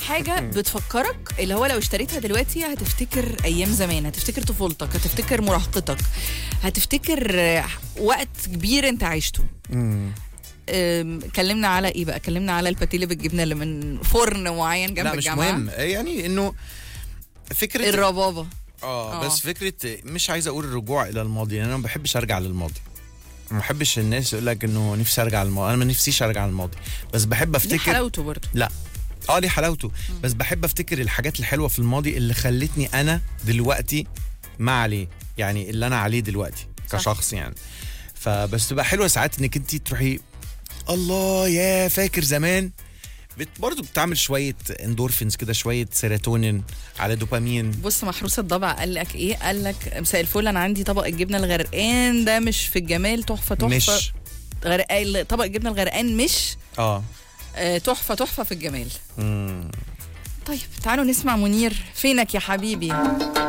حاجه بتفكرك اللي هو لو اشتريتها دلوقتي هتفتكر ايام زمان هتفتكر طفولتك هتفتكر مراهقتك هتفتكر آه، وقت كبير انت عشته مم. أم، كلمنا على ايه بقى كلمنا على الباتيه اللي بالجبنه اللي من فرن معين جنب لا مش الجامعه مهم يعني انه فكره الربابه اه آه. بس فكره مش عايز اقول الرجوع الى الماضي لان انا ما بحبش ارجع للماضي ما بحبش الناس يقول لك انه نفسي ارجع للماضي انا ما نفسيش ارجع للماضي بس بحب دي افتكر حلاوته برضه لا اه دي حلاوته بس بحب افتكر الحاجات الحلوه في الماضي اللي خلتني انا دلوقتي ما عليه يعني اللي انا عليه دلوقتي صح. كشخص يعني فبس تبقى حلوه ساعات انك انت تروحي الله يا فاكر زمان بت برضه بتعمل شويه اندورفينز كده شويه سيروتونين على دوبامين بص محروس الضبع قال لك ايه قال لك مساء الفل انا عندي طبق الجبنه الغرقان ده مش في الجمال تحفه تحفه مش غرقان طبق الجبنه الغرقان مش اه آه، تحفه تحفه في الجمال مم. طيب تعالوا نسمع منير فينك يا حبيبي